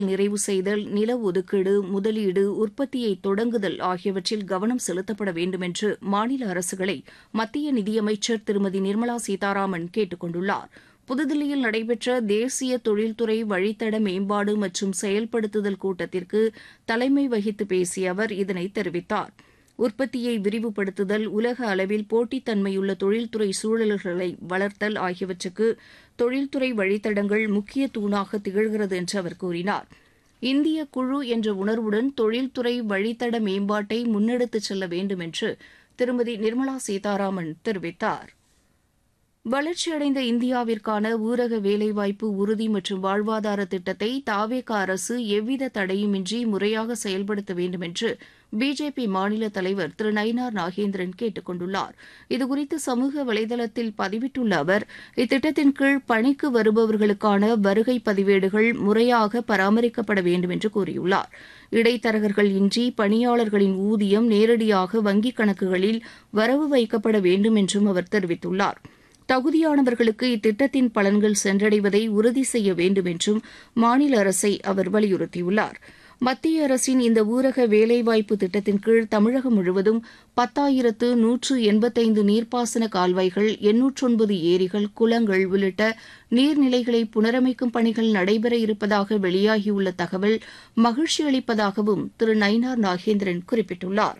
நிறைவு செய்தல் நில ஒதுக்கீடு முதலீடு உற்பத்தியை தொடங்குதல் ஆகியவற்றில் கவனம் செலுத்தப்பட வேண்டும் என்று மாநில அரசுகளை மத்திய நிதியமைச்சர் திருமதி நிர்மலா சீதாராமன் கேட்டுக் கொண்டுள்ளார் புதுதில்லியில் நடைபெற்ற தேசிய தொழில்துறை வழித்தட மேம்பாடு மற்றும் செயல்படுத்துதல் கூட்டத்திற்கு தலைமை வகித்து பேசிய அவர் இதனை தெரிவித்தார் உற்பத்தியை விரிவுபடுத்துதல் உலக அளவில் போட்டித்தன்மையுள்ள தொழில்துறை சூழல்களை வளர்த்தல் ஆகியவற்றுக்கு தொழில்துறை வழித்தடங்கள் முக்கிய தூணாக திகழ்கிறது என்று அவர் கூறினார் இந்திய குழு என்ற உணர்வுடன் தொழில்துறை வழித்தட மேம்பாட்டை முன்னெடுத்துச் செல்ல வேண்டும் என்று திருமதி நிர்மலா சீதாராமன் தெரிவித்தார் வளர்ச்சியடைந்த இந்தியாவிற்கான ஊரக வேலைவாய்ப்பு உறுதி மற்றும் வாழ்வாதார திட்டத்தை தாவேக அரசு எவ்வித தடையுமின்றி முறையாக செயல்படுத்த வேண்டும் என்று பிஜேபி மாநில தலைவர் திரு நயினார் நாகேந்திரன் கேட்டுக் கொண்டுள்ளார் இதுகுறித்து சமூக வலைதளத்தில் பதிவிட்டுள்ள அவர் இத்திட்டத்தின் கீழ் பணிக்கு வருபவர்களுக்கான வருகை பதிவேடுகள் முறையாக பராமரிக்கப்பட வேண்டும் என்று கூறியுள்ளார் இடைத்தரகர்கள் இன்றி பணியாளர்களின் ஊதியம் நேரடியாக வங்கிக் கணக்குகளில் வரவு வைக்கப்பட வேண்டும் என்றும் அவர் தெரிவித்துள்ளார் தகுதியானவர்களுக்கு இத்திட்டத்தின் பலன்கள் சென்றடைவதை உறுதி செய்ய வேண்டும் என்றும் மாநில அரசை அவர் வலியுறுத்தியுள்ளார் மத்திய அரசின் இந்த ஊரக வேலைவாய்ப்பு திட்டத்தின் கீழ் தமிழகம் முழுவதும் பத்தாயிரத்து நூற்று எண்பத்தைந்து நீர்ப்பாசன கால்வாய்கள் எண்ணூற்றொன்பது ஏரிகள் குளங்கள் உள்ளிட்ட நீர்நிலைகளை புனரமைக்கும் பணிகள் நடைபெற இருப்பதாக வெளியாகியுள்ள தகவல் மகிழ்ச்சி அளிப்பதாகவும் திரு நயினார் நாகேந்திரன் குறிப்பிட்டுள்ளார்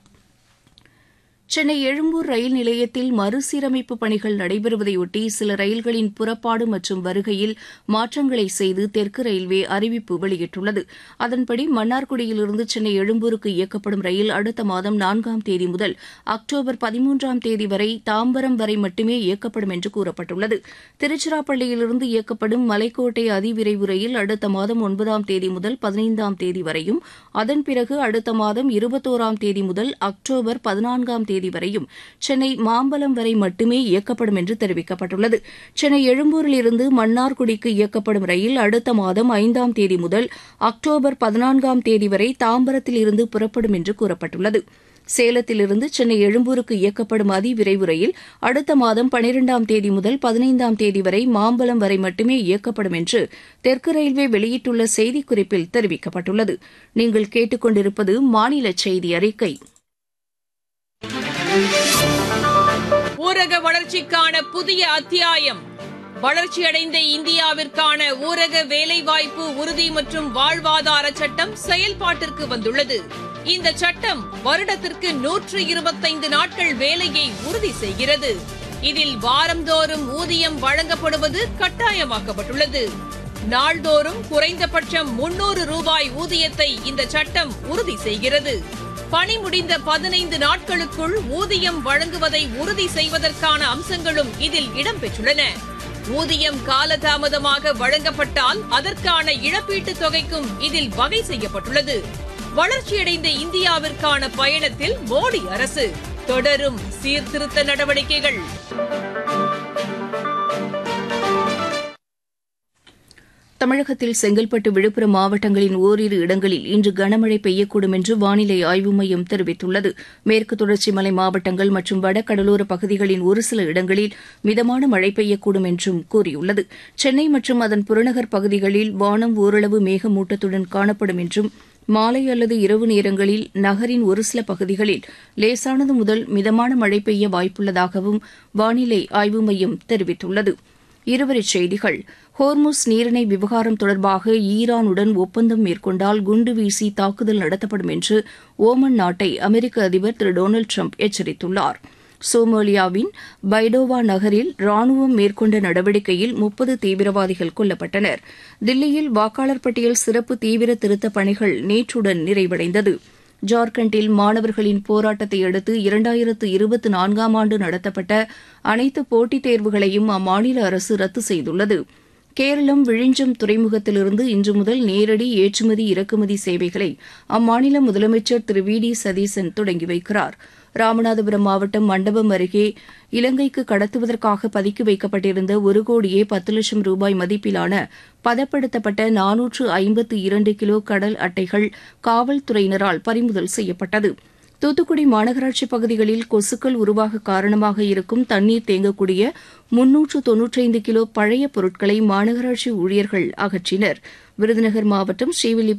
சென்னை எழும்பூர் ரயில் நிலையத்தில் மறுசீரமைப்பு பணிகள் நடைபெறுவதையொட்டி சில ரயில்களின் புறப்பாடு மற்றும் வருகையில் மாற்றங்களை செய்து தெற்கு ரயில்வே அறிவிப்பு வெளியிட்டுள்ளது அதன்படி மன்னார்குடியிலிருந்து சென்னை எழும்பூருக்கு இயக்கப்படும் ரயில் அடுத்த மாதம் நான்காம் தேதி முதல் அக்டோபர் பதிமூன்றாம் தேதி வரை தாம்பரம் வரை மட்டுமே இயக்கப்படும் என்று கூறப்பட்டுள்ளது திருச்சிராப்பள்ளியிலிருந்து இயக்கப்படும் மலைக்கோட்டை அதிவிரைவு ரயில் அடுத்த மாதம் ஒன்பதாம் தேதி முதல் பதினைந்தாம் தேதி வரையும் அதன் பிறகு அடுத்த மாதம் இருபத்தோராம் தேதி முதல் அக்டோபர் பதினான்காம் தேதி தேதி வரையும் சென்னை மாம்பலம் வரை மட்டுமே இயக்கப்படும் என்று தெரிவிக்கப்பட்டுள்ளது சென்னை எழும்பூரில் இருந்து மன்னார்குடிக்கு இயக்கப்படும் ரயில் அடுத்த மாதம் ஐந்தாம் தேதி முதல் அக்டோபர் பதினான்காம் தேதி வரை தாம்பரத்தில் இருந்து புறப்படும் என்று கூறப்பட்டுள்ளது சேலத்திலிருந்து சென்னை எழும்பூருக்கு இயக்கப்படும் அதிவிரைவு ரயில் அடுத்த மாதம் பனிரெண்டாம் தேதி முதல் பதினைந்தாம் தேதி வரை மாம்பலம் வரை மட்டுமே இயக்கப்படும் என்று தெற்கு ரயில்வே வெளியிட்டுள்ள செய்திக்குறிப்பில் தெரிவிக்கப்பட்டுள்ளது நீங்கள் கேட்டுக்கொண்டிருப்பது மாநில செய்தி அறிக்கை ஊரக வளர்ச்சிக்கான புதிய அத்தியாயம் வளர்ச்சியடைந்த இந்தியாவிற்கான ஊரக வேலைவாய்ப்பு உறுதி மற்றும் வாழ்வாதார சட்டம் செயல்பாட்டிற்கு வந்துள்ளது இந்த சட்டம் வருடத்திற்கு நூற்று இருபத்தைந்து நாட்கள் வேலையை உறுதி செய்கிறது இதில் வாரந்தோறும் ஊதியம் வழங்கப்படுவது கட்டாயமாக்கப்பட்டுள்ளது நாள்தோறும் குறைந்தபட்சம் முன்னூறு ரூபாய் ஊதியத்தை இந்த சட்டம் உறுதி செய்கிறது பணி முடிந்த பதினைந்து நாட்களுக்குள் ஊதியம் வழங்குவதை உறுதி செய்வதற்கான அம்சங்களும் இதில் இடம்பெற்றுள்ளன ஊதியம் காலதாமதமாக வழங்கப்பட்டால் அதற்கான இழப்பீட்டுத் தொகைக்கும் இதில் வகை செய்யப்பட்டுள்ளது வளர்ச்சியடைந்த இந்தியாவிற்கான பயணத்தில் மோடி அரசு தொடரும் சீர்திருத்த நடவடிக்கைகள் தமிழகத்தில் செங்கல்பட்டு விழுப்புரம் மாவட்டங்களின் ஓரிரு இடங்களில் இன்று கனமழை பெய்யக்கூடும் என்று வானிலை ஆய்வு மையம் தெரிவித்துள்ளது மேற்கு தொடர்ச்சி மலை மாவட்டங்கள் மற்றும் வடகடலோர பகுதிகளின் ஒரு சில இடங்களில் மிதமான மழை பெய்யக்கூடும் என்றும் கூறியுள்ளது சென்னை மற்றும் அதன் புறநகர் பகுதிகளில் வானம் ஓரளவு மேகமூட்டத்துடன் காணப்படும் என்றும் மாலை அல்லது இரவு நேரங்களில் நகரின் ஒரு சில பகுதிகளில் லேசானது முதல் மிதமான மழை பெய்ய வாய்ப்புள்ளதாகவும் வானிலை ஆய்வு மையம் தெரிவித்துள்ளது இருவரிச் செய்திகள் ஹோர்முஸ் நீரிணை விவகாரம் தொடர்பாக ஈரானுடன் ஒப்பந்தம் மேற்கொண்டால் குண்டு வீசி தாக்குதல் நடத்தப்படும் என்று ஓமன் நாட்டை அமெரிக்க அதிபர் திரு டொனால்டு ட்ரம்ப் எச்சரித்துள்ளார் சோமாலியாவின் பைடோவா நகரில் ராணுவம் மேற்கொண்ட நடவடிக்கையில் முப்பது தீவிரவாதிகள் கொல்லப்பட்டனர் தில்லியில் வாக்காளர் பட்டியல் சிறப்பு தீவிர திருத்தப் பணிகள் நேற்றுடன் நிறைவடைந்தது ஜார்க்கண்டில் மாணவர்களின் போராட்டத்தை அடுத்து இரண்டாயிரத்து இருபத்தி நான்காம் ஆண்டு நடத்தப்பட்ட அனைத்து போட்டித் தேர்வுகளையும் அம்மாநில அரசு ரத்து செய்துள்ளது கேரளம் விழிஞ்சம் துறைமுகத்திலிருந்து இன்று முதல் நேரடி ஏற்றுமதி இறக்குமதி சேவைகளை அம்மாநில முதலமைச்சர் திரு வி டி சதீசன் தொடங்கி வைக்கிறார் ராமநாதபுரம் மாவட்டம் மண்டபம் அருகே இலங்கைக்கு கடத்துவதற்காக பதுக்கி வைக்கப்பட்டிருந்த ஒரு கோடியே பத்து லட்சம் ரூபாய் மதிப்பிலான பதப்படுத்தப்பட்ட நானூற்று ஐம்பத்து இரண்டு கிலோ கடல் அட்டைகள் காவல்துறையினரால் பறிமுதல் செய்யப்பட்டது தூத்துக்குடி மாநகராட்சி பகுதிகளில் கொசுக்கள் உருவாக காரணமாக இருக்கும் தண்ணீர் தேங்கக்கூடிய முன்னூற்று தொன்னூற்றைந்து கிலோ பழைய பொருட்களை மாநகராட்சி ஊழியர்கள் அகற்றினர் விருதுநகர் மாவட்டம் ஸ்ரீவில்லிபுத்தூர்